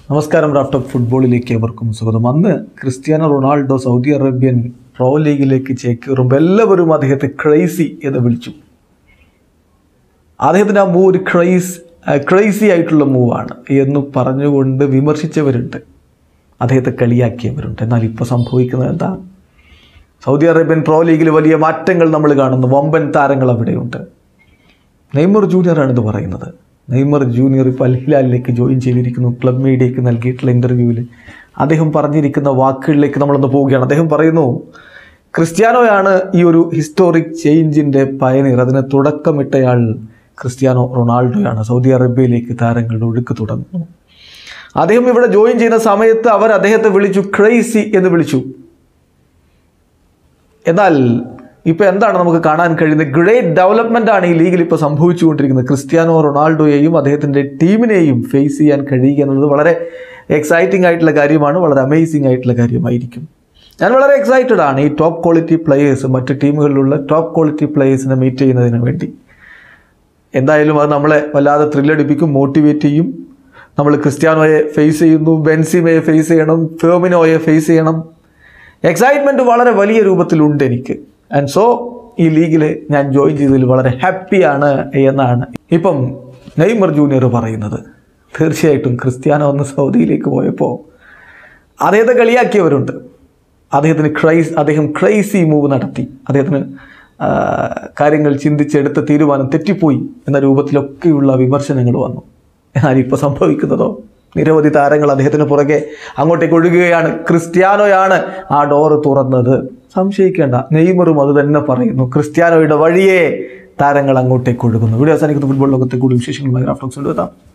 നമസ്കാരം റാഫ്റ്റോക്ക് ഫുട്ബോളിലേക്ക് അവർക്കും സ്വാഗതം അന്ന് Cristiano Ronaldo Saudi Arabian Pro ലീഗിലേക്ക് ചേക്കേറുമ്പോൾ എല്ലാവരും അദ്ദേഹത്തെ ക്രൈസി എന്ന് വിളിച്ചു അദ്ദേഹത്തിൻ്റെ ആ മൂവ് ഒരു ക്രൈസ് ക്രൈസി ആയിട്ടുള്ള മൂവാണ് എന്ന് പറഞ്ഞുകൊണ്ട് വിമർശിച്ചവരുണ്ട് അദ്ദേഹത്തെ കളിയാക്കിയവരുണ്ട് എന്നാൽ ഇപ്പോൾ സംഭവിക്കുന്നത് എന്താ സൗദി അറേബ്യൻ പ്രോ ലീഗിൽ വലിയ മാറ്റങ്ങൾ നമ്മൾ കാണുന്നു വമ്പൻ താരങ്ങൾ അവിടെയുണ്ട് നെയ്മർ ജൂനിയറാണ് ഇത് പറയുന്നത് നെയ്മർ ജൂനിയർ ഇപ്പോൾ അൽ ഹിലാലിലേക്ക് ജോയിൻ ചെയ്തിരിക്കുന്നു ക്ലബ് മീഡിയയ്ക്ക് നൽകിയിട്ടുള്ള ഇൻ്റർവ്യൂവിൽ അദ്ദേഹം പറഞ്ഞിരിക്കുന്ന വാക്കുകളിലേക്ക് നമ്മളൊന്ന് പോവുകയാണ് അദ്ദേഹം പറയുന്നു ക്രിസ്ത്യാനോയാണ് ഈ ഒരു ഹിസ്റ്റോറിക് ചേഞ്ചിൻ്റെ പയനീർ അതിന് തുടക്കമിട്ടയാൾ ക്രിസ്ത്യാനോ റൊണാൾഡോയാണ് സൗദി അറേബ്യയിലേക്ക് താരങ്ങളുടെ ഒഴുക്ക് തുടങ്ങുന്നു അദ്ദേഹം ഇവിടെ ജോയിൻ ചെയ്യുന്ന സമയത്ത് അവർ അദ്ദേഹത്തെ വിളിച്ചു ക്രൈസി എന്ന് വിളിച്ചു എന്നാൽ ഇപ്പോൾ എന്താണ് നമുക്ക് കാണാൻ കഴിയുന്നത് ഗ്രേറ്റ് ഡെവലപ്മെൻ്റ് ആണ് ഈ ലീഗിൽ ഇപ്പോൾ സംഭവിച്ചുകൊണ്ടിരിക്കുന്നത് ക്രിസ്ത്യാനോ റൊണാൾഡോയെയും അദ്ദേഹത്തിൻ്റെ ടീമിനെയും ഫേസ് ചെയ്യാൻ കഴിയുക എന്നുള്ളത് വളരെ എക്സൈറ്റിംഗ് ആയിട്ടുള്ള കാര്യമാണ് വളരെ അമേസിംഗ് ആയിട്ടുള്ള കാര്യമായിരിക്കും ഞാൻ വളരെ എക്സൈറ്റഡ് ആണ് ഈ ടോപ്പ് ക്വാളിറ്റി പ്ലെയേഴ്സ് മറ്റ് ടീമുകളിലുള്ള ടോപ്പ് ക്വാളിറ്റി പ്ലെയേഴ്സിനെ മീറ്റ് ചെയ്യുന്നതിന് വേണ്ടി എന്തായാലും അത് നമ്മളെ വല്ലാതെ ത്രില്ലടിപ്പിക്കും മോട്ടിവേറ്റ് ചെയ്യും നമ്മൾ ക്രിസ്ത്യാനോയെ ഫേസ് ചെയ്യുന്നു ബെൻസിമയെ ഫേസ് ചെയ്യണം ഫേമിനോയെ ഫേസ് ചെയ്യണം എക്സൈറ്റ്മെൻറ്റ് വളരെ വലിയ രൂപത്തിലുണ്ട് എനിക്ക് ആൻഡ് സോ ഈ ലീഗിൽ ഞാൻ ജോയിൻ ചെയ്തതിൽ വളരെ ഹാപ്പിയാണ് എന്നാണ് ഇപ്പം നെയ്മർ ജൂനിയർ പറയുന്നത് തീർച്ചയായിട്ടും ക്രിസ്ത്യാനോ ഒന്ന് സൗദിയിലേക്ക് പോയപ്പോൾ അദ്ദേഹത്തെ കളിയാക്കിയവരുണ്ട് അദ്ദേഹത്തിന് ക്രൈസ് അദ്ദേഹം ക്രൈസി മൂവ് നടത്തി അദ്ദേഹത്തിന് ആ, കാര്യങ്ങൾ ചിന്തിച്ചെടുത്ത തീരുമാനം തെറ്റിപ്പോയി എന്ന രൂപത്തിലൊക്കെയുള്ള വിമർശനങ്ങൾ വന്നു എന്നാൽ ഇപ്പോൾ സംഭവിക്കുന്നതോ നിരവധി താരങ്ങൾ അദ്ദേഹത്തിന് പുറകെ അങ്ങോട്ടേക്ക് ഒഴുകുകയാണ് ക്രിസ്ത്യാനോയാണ് ആ ഡോറ് തുറന്നത് സംശയിക്കേണ്ട നെയ്മറും അത് തന്നെ പറയുന്നു ക്രിസ്ത്യാനോയുടെ വഴിയേ താരങ്ങൾ അങ്ങോട്ടേക്ക് ഒഴുകുന്നു വീഡിയോ അവസാനിക്കുന്ന ഫുട്ബോൾ ലോകത്തെ കൂടുതൽ വിശേഷങ്ങളുമായി റാഫ്റ്റോക്സ് കൊണ്ടുവരാം